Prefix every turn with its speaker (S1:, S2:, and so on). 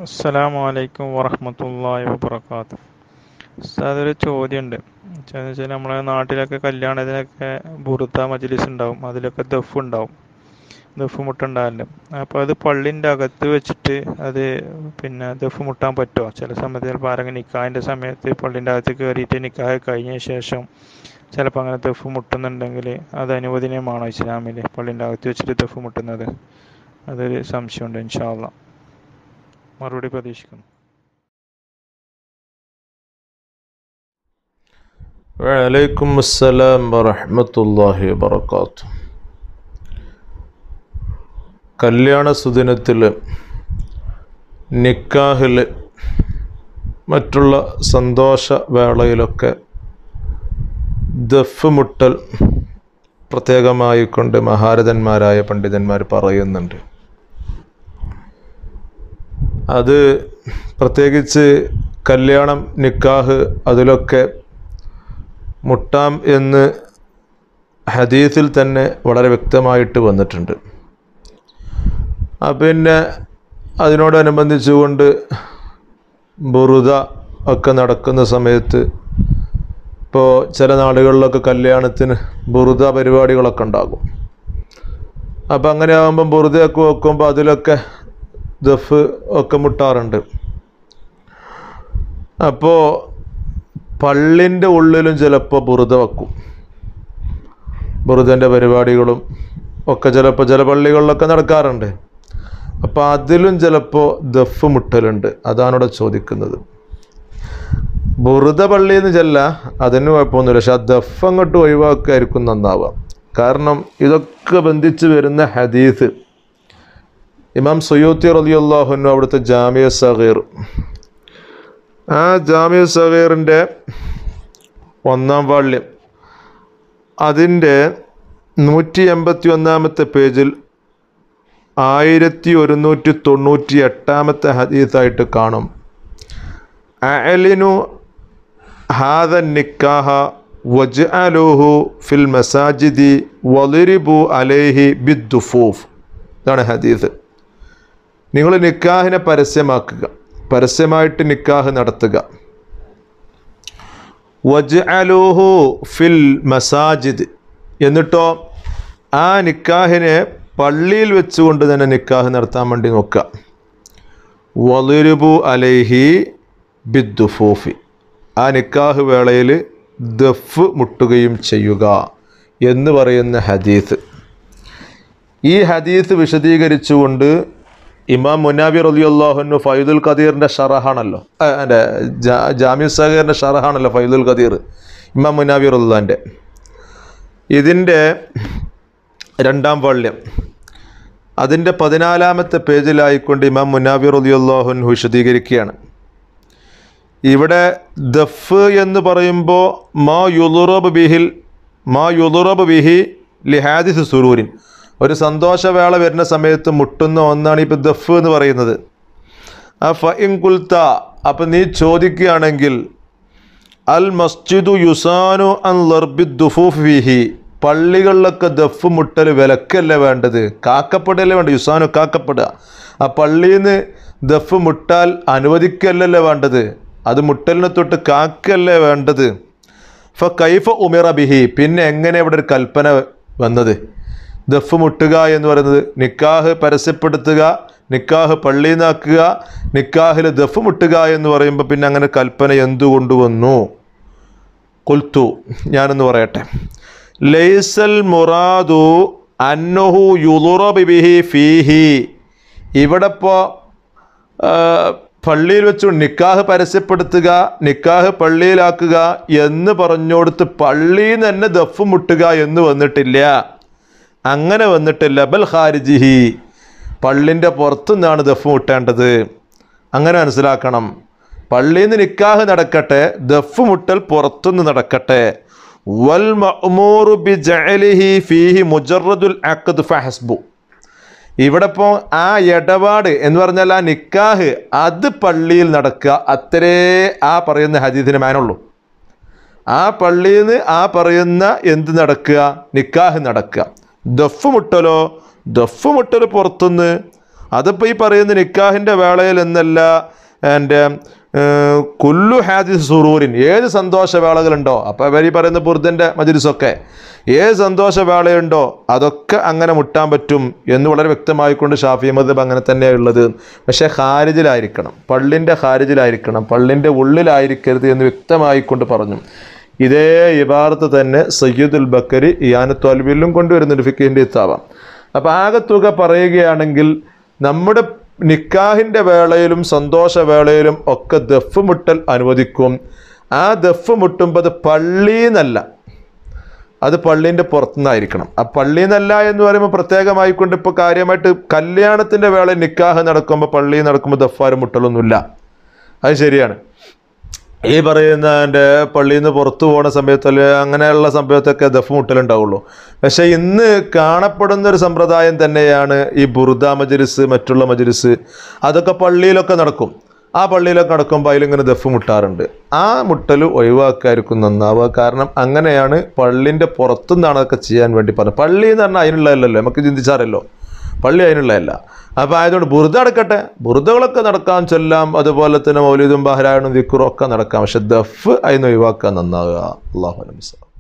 S1: അസ്സലാമു അലൈക്കും വറഹ്മത്തുള്ളാഹി വബറകാതുഹു ഉസ്താദ് ഒരു ചോദ്യമുണ്ട് എന്ന് വെച്ചാൽ നമ്മളെ നാട്ടിലൊക്കെ കല്യാണത്തിനൊക്കെ ബുറുത്ത മജ്ലിസ് ഉണ്ടാവും അതിലൊക്കെ ദഫ് ഉണ്ടാവും ദഫ് മുട്ടുണ്ടാവില്ല അപ്പോൾ അത് പള്ളിൻ്റെ അകത്ത് വെച്ചിട്ട് അത് പിന്നെ ദഫ് മുട്ടാൻ പറ്റുമോ ചില സമയത്ത് ചിലപ്പോൾ ആരെങ്കിലും നിക്കാഹിൻ്റെ സമയത്ത് പള്ളിൻ്റെ അകത്ത് കയറിയിട്ട് നിക്കാഹ് കഴിഞ്ഞ ശേഷം ചിലപ്പോൾ അങ്ങനെ ദഫ് മുട്ടുന്നുണ്ടെങ്കിൽ അത് അനുവദനീയമാണോ ഇസ്ലാമിൽ പള്ളിൻ്റെ അകത്ത് വെച്ചിട്ട് ദഫ് മുട്ടുന്നത് അതൊരു സംശയമുണ്ട് ഇൻഷാ അള്ളാ മറുപടി പ്രതീക്ഷിക്കുന്നു
S2: വലൈക്കും അസ്സലാം വറഹ്മത്തുള്ളാഹി വബറകാതുഹു കല്യാണ സുദിനത്തിൽ നിക്കാഹിൽ മറ്റുള്ള സന്തോഷ വേളയിലൊക്കെ ദഫ് മുട്ടൽ പ്രത്യേകമായി കൊണ്ട് മഹാരഥന്മാരായ പണ്ഡിതന്മാർ പറയുന്നുണ്ട് അത് പ്രത്യേകിച്ച് കല്യാണം നിക്കാഹ് അതിലൊക്കെ മുട്ടാം എന്ന് ഹദീസിൽ തന്നെ വളരെ വ്യക്തമായിട്ട് വന്നിട്ടുണ്ട് ആ പിന്നെ അതിനോടനുബന്ധിച്ചുകൊണ്ട് ബുറുദ ഒക്കെ നടക്കുന്ന സമയത്ത് ഇപ്പോൾ ചില നാടുകളിലൊക്കെ കല്യാണത്തിന് ബുറുദ പരിപാടികളൊക്കെ ഉണ്ടാകും അപ്പം അങ്ങനെ ആകുമ്പം ബുറുദയൊക്കെ വെക്കുമ്പോൾ അതിലൊക്കെ ദഫ് ഒക്കെ മുട്ടാറുണ്ട് അപ്പോൾ പള്ളിൻ്റെ ഉള്ളിലും ചിലപ്പോൾ ബുറുദ വെക്കും ബുറുദൻ്റെ പരിപാടികളും ഒക്കെ ചിലപ്പോൾ ചില പള്ളികളിലൊക്കെ നടക്കാറുണ്ട് അപ്പോൾ അതിലും ചിലപ്പോൾ ദഫ് മുട്ടലുണ്ട് അതാണ് ഇവിടെ ചോദിക്കുന്നത് ബുറുദ പള്ളിയിൽ നിന്ന് ചെല്ല അതിന് കുഴപ്പമൊന്നുമില്ല പക്ഷെ ആ ദഫ് അങ്ങോട്ട് ഒഴിവാക്കായിരിക്കും നന്നാവുക കാരണം ഇതൊക്കെ ബന്ധിച്ച് വരുന്ന ഹദീസ് ഇമാം സുയൂത്തി റലിയുള്ളാഹുനു അവിടുത്തെ ജാമിയ സഗീർ ആ ജാമിയ സഗീറിൻ്റെ ഒന്നാം വാള്യം അതിൻ്റെ നൂറ്റി എൺപത്തി ഒന്നാമത്തെ പേജിൽ ആയിരത്തി ഒരുന്നൂറ്റി തൊണ്ണൂറ്റി എട്ടാമത്തെ ഹദീസായിട്ട് കാണും അലിനു ഹാദ നിക്കാഹ വജ്അലുഹു ഫിൽ മസാജിദി വളിരിബു അലൈഹി ബിദ്ദുഫൂഫ് ഇതാണ് ഹദീസ് നിങ്ങൾ നിക്കാഹിനെ പരസ്യമാക്കുക പരസ്യമായിട്ട് നിക്കാഹ് നടത്തുക വജ്അലുഹു ഫിൽ മസാജിദ് എന്നിട്ടോ ആ നിക്കാഹിനെ പള്ളിയിൽ വെച്ചുകൊണ്ട് തന്നെ നിക്കാഹ് നടത്താൻ വേണ്ടി നോക്കുക വളിരുബു അലൈഹി ബിദ്ദുഫൂഫി ആ നിക്കാഹ് വേളയിൽ ദഫ് മുട്ടുകയും ചെയ്യുക എന്ന് പറയുന്ന ഹദീസ് ഈ ഹദീസ് വിശദീകരിച്ചുകൊണ്ട് ഇമാം മുനാബി റലിയുല്ലാഹുനു ഫൈദുൽ ഖദീറിൻ്റെ ഷറഹാണല്ലോ എൻ്റെ ജാമ്യ സഹീറിൻ്റെ ഷറഹാണല്ലോ ഫൈദുൽ ഖദീർ ഇമാം മുനാബി റല്ലാൻ്റെ ഇതിൻ്റെ രണ്ടാം വാള്യം അതിൻ്റെ പതിനാലാമത്തെ പേജിലായിക്കൊണ്ട് ഇമാം മുനാബി റലിയുല്ലാഹുൻ വിശദീകരിക്കുകയാണ് ഇവിടെ ദഫ് എന്ന് പറയുമ്പോൾ മാ യുലുറബ് ബിഹിൽ മാ യുലുറബ് ബിഹി ലിഹാദിസ് സുറൂരിൻ ഒരു സന്തോഷവേള വരുന്ന സമയത്ത് മുട്ടുന്ന ഒന്നാണ് ഇപ്പോൾ ദഫ് എന്ന് പറയുന്നത് ആ ഫഇൻ കുൽത്ത അപ്പം നീ ചോദിക്കുകയാണെങ്കിൽ അൽ മസ്ജിദു യുസാനു അൻ ലർബി ദുഫൂഫ് ഫിഹി പള്ളികളിലൊക്കെ ദഫ് മുട്ടൽ വിലക്കല്ലേ വേണ്ടത് കാക്കപ്പെടല്ലേ വേണ്ടത് യുസാനു കാക്കപ്പെടുക ആ പള്ളിയിൽ നിന്ന് ദഫ് മുട്ടാൽ അനുവദിക്കല്ലല്ലേ വേണ്ടത് അത് മുട്ടലിനെ തൊട്ട് കാക്കല്ലേ വേണ്ടത് ഫ കൈഫ ഉമിറ ബിഹി പിന്നെ എങ്ങനെ ഇവിടെ ഒരു കൽപ്പന വന്നത് ദഫ് മുട്ടുക എന്ന് പറയുന്നത് നിക്കാഹ് പരസ്യപ്പെടുത്തുക നിക്കാഹ് പള്ളിയിൽ നിന്നാക്കുക നിക്കാഹിൽ ദഫ് മുട്ടുക എന്ന് പറയുമ്പോൾ പിന്നെ അങ്ങനെ കൽപ്പന എന്തുകൊണ്ട് വന്നു കൊൽത്തു ഞാനൊന്ന് പറയട്ടെ ലൈസൽ മുറാദു അന്നഹു യുളുറബ് ബിഹി ഫീഹി ഇവിടെ ഇപ്പോൾ പള്ളിയിൽ വെച്ചു നിക്കാഹ് പരസ്യപ്പെടുത്തുക നിക്കാഹ് പള്ളിയിലാക്കുക എന്ന് പറഞ്ഞോടുത്ത് പള്ളിയിൽ നിന്ന് തന്നെ ദഫ് മുട്ടുക എന്ന് വന്നിട്ടില്ല അങ്ങനെ വന്നിട്ടില്ല ബൽ ഖാരിജിഹി പള്ളിൻ്റെ പുറത്തുനിന്നാണ് ദഫ് മുട്ടേണ്ടത് അങ്ങനെ മനസ്സിലാക്കണം പള്ളിയിൽ നിന്ന് നിക്കാഹ് നടക്കട്ടെ ദഫ് മുട്ടൽ പുറത്തുനിന്ന് നടക്കട്ടെ വൽ മഅ്മൂറു ബി ജഅലിഹി ഫീഹി മുജറദുൽ അഖദ് ഫഹസ്ബു ഇവിടെ ഇപ്പോൾ ആ ഇടപാട് എന്ന് പറഞ്ഞാൽ ആ നിക്കാഹ് അത് പള്ളിയിൽ നടക്കുക അത്രേ ആ പറയുന്ന ഹദീദിന് മാനുള്ളൂ ആ പള്ളിയിൽ നിന്ന് ആ പറയുന്ന എന്ത് നടക്കുക നിക്കാഹ് നടക്കുക ദഫ് മുട്ടലോ ദഫ് മുട്ടൽ പുറത്തുനിന്ന് അതിപ്പോൾ ഈ പറയുന്ന നിക്കാഹിൻ്റെ വേളയിൽ എന്നല്ല എൻ്റെ ഏഹ്, കുല്ലു ഹാദിസ് സുറൂരിൻ ഏത് സന്തോഷവേളകളുണ്ടോ അപ്പോൾ അവർ ഈ പറയുന്ന ബുർദൻ്റെ മജിലിസൊക്കെ ഏത് സന്തോഷവേളയുണ്ടോ അതൊക്കെ അങ്ങനെ മുട്ടാൻ പറ്റും എന്ന് വളരെ വ്യക്തമായിക്കൊണ്ട് ഷാഫി മദബ് അങ്ങനെ തന്നെയാണ് ഉള്ളത് പക്ഷേ ഹാരിജിലായിരിക്കണം പള്ളിൻ്റെ ഹാരിജിലായിരിക്കണം പള്ളിൻ്റെ ഉള്ളിലായിരിക്കരുത് എന്ന് വ്യക്തമായിക്കൊണ്ട് പറഞ്ഞു ഇതേ ഇബാറത്ത് തന്നെ സയ്യിദുൽ ബക്കരി ഇയാനത്വാൽബിലും കൊണ്ടുവരുന്നുണ്ട് ഫിക്കിൻ്റെ ഇത്താവാം അപ്പോൾ ആകത്തുക പറയുകയാണെങ്കിൽ നമ്മുടെ നിക്കാഹിൻ്റെ വേളയിലും സന്തോഷവേളയിലും ഒക്കെ ദഫ് മുട്ടൽ അനുവദിക്കും ആ ദഫ് മുട്ടുമ്പോൾ അത് പള്ളിന്നല്ല അത് പള്ളീൻ്റെ പുറത്തുനിന്നായിരിക്കണം ആ പള്ളിന്നല്ല എന്ന് പറയുമ്പോൾ പ്രത്യേകമായിക്കൊണ്ട് ഇപ്പോൾ കാര്യമായിട്ട് കല്യാണത്തിൻ്റെ വേള നിക്കാഹ് നടക്കുമ്പോൾ പള്ളിയിൽ നടക്കുമ്പോൾ ദഫാരും മുട്ടലൊന്നുമില്ല അത് ശരിയാണ് ഈ പറയുന്ന എൻ്റെ പള്ളിയിൽ നിന്ന് പുറത്തു പോകുന്ന സമയത്ത് അല്ലെ അങ്ങനെയുള്ള സമയത്തൊക്കെ ദഫ് മുട്ടലുണ്ടാവുള്ളൂ പക്ഷേ ഇന്ന് കാണപ്പെടുന്ന ഒരു സമ്പ്രദായം തന്നെയാണ് ഈ ബുർദ മജലിസ് മറ്റുള്ള മജലിസ് അതൊക്കെ പള്ളിയിലൊക്കെ നടക്കും ആ പള്ളിയിലൊക്കെ നടക്കുമ്പോൾ അതിലിങ്ങനെ ദഫ് മുട്ടാറുണ്ട് ആ മുട്ടൽ ഒഴിവാക്കായിരിക്കും നന്നാവുക കാരണം അങ്ങനെയാണ് പള്ളിൻ്റെ പുറത്തുനിന്നാണ് അതൊക്കെ ചെയ്യാൻ വേണ്ടി പറഞ്ഞത് പള്ളി എന്ന് പറഞ്ഞാൽ അതിനുള്ളതല്ലല്ലോ നമുക്ക് ചിന്തിച്ചാറല്ലോ പള്ളി അതിനുള്ളതല്ല അപ്പോൾ ആയതുകൊണ്ട് ബുറുദ നടക്കട്ടെ ബുറുദകളൊക്കെ നടക്കാൻ ചൊല്ലാം അതുപോലെ തന്നെ മൗലിദും ബഹരായണും ദിക്കുറും ഒക്കെ നടക്കാം പക്ഷെ ദഫ് അതിന് ഒഴിവാക്കാൻ നന്നാവുക അള്ളാഹു അലമിസ്ലാം